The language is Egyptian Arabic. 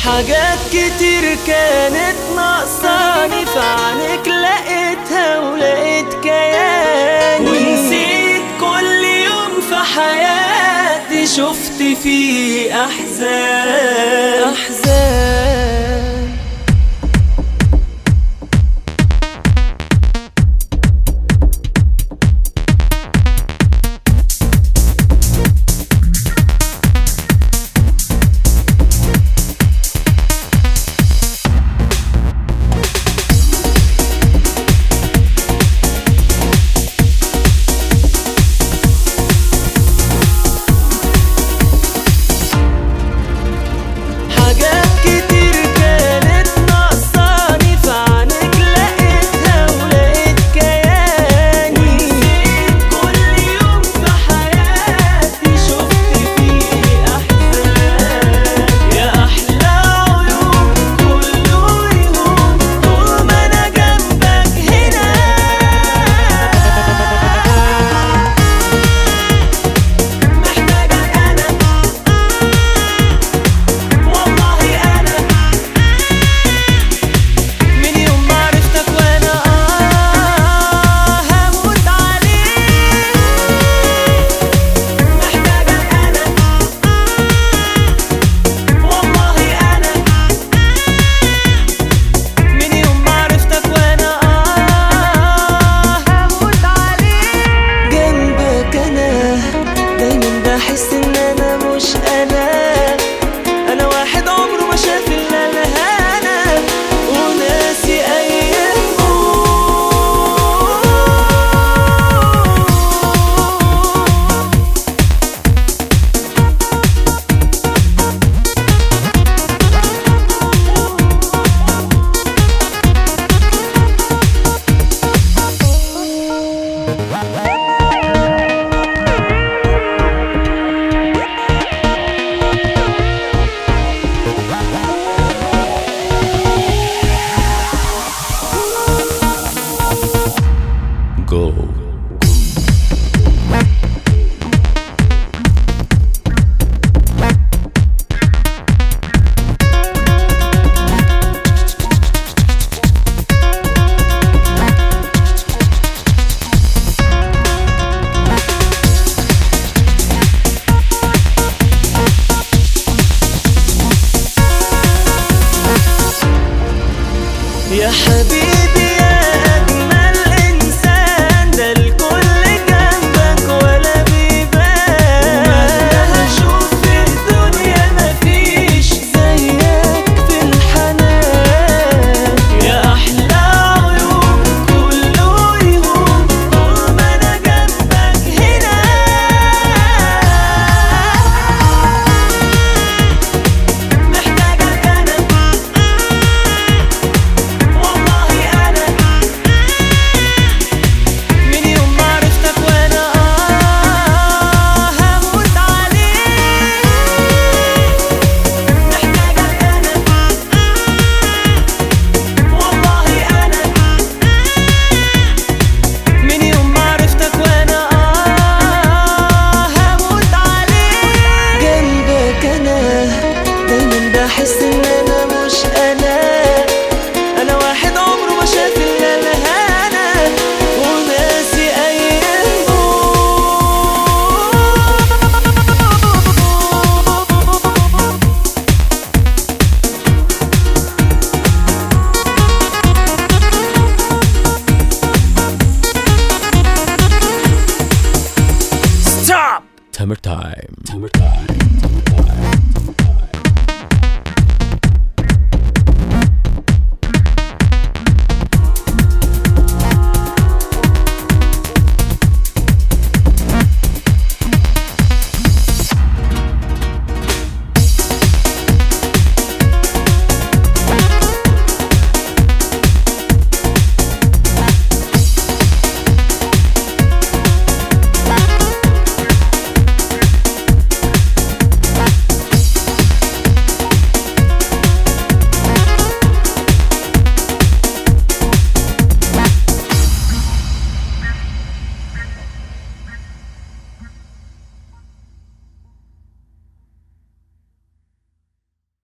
حاجات كتير كانت ناقصاني في عنك لقيتها ولقيت كياني ونسيت كل يوم في حياتي شفت فيه أحزان أحزان حاجات كتير كانت ناقصاني في عنك لقيتها ولقيت كياني نسيت كل يوم في حياتي شفت فيه أحزان يا أحلى عيون كله يهون طول ما أنا جنبك هنا محتاجك أنا والله أنا من يوم ما عرفتك وأنا آه هموت عليك محتاجك أنا والله أنا من يوم ما عرفتك وأنا آه هموت عليك جنبك أنا دايما بحس إن أنا مش أنا انا واحد عمره ما شاف الا الهنا وناسي ايامه Go. يا حبيبي يا أجمل إنسان ده الكل جنبك ولا بيبان ومهما أشوف في الدنيا مفيش زيك في الحنان يا أحلى عيون كله يهون طول ما أنا جنبك هنا محتاجك أنا والله أنا من يوم ما عرفتك وأنا آه هموت عليك محتاجك أنا والله أنا من يوم ما عرفتك وأنا آه هموت عليك جنبك أنا دايما بحس إن أنا مش أنا أنا واحد عمره ما شاف إلا الهنا وناسي أيامه Stop! Timer time. Timer time.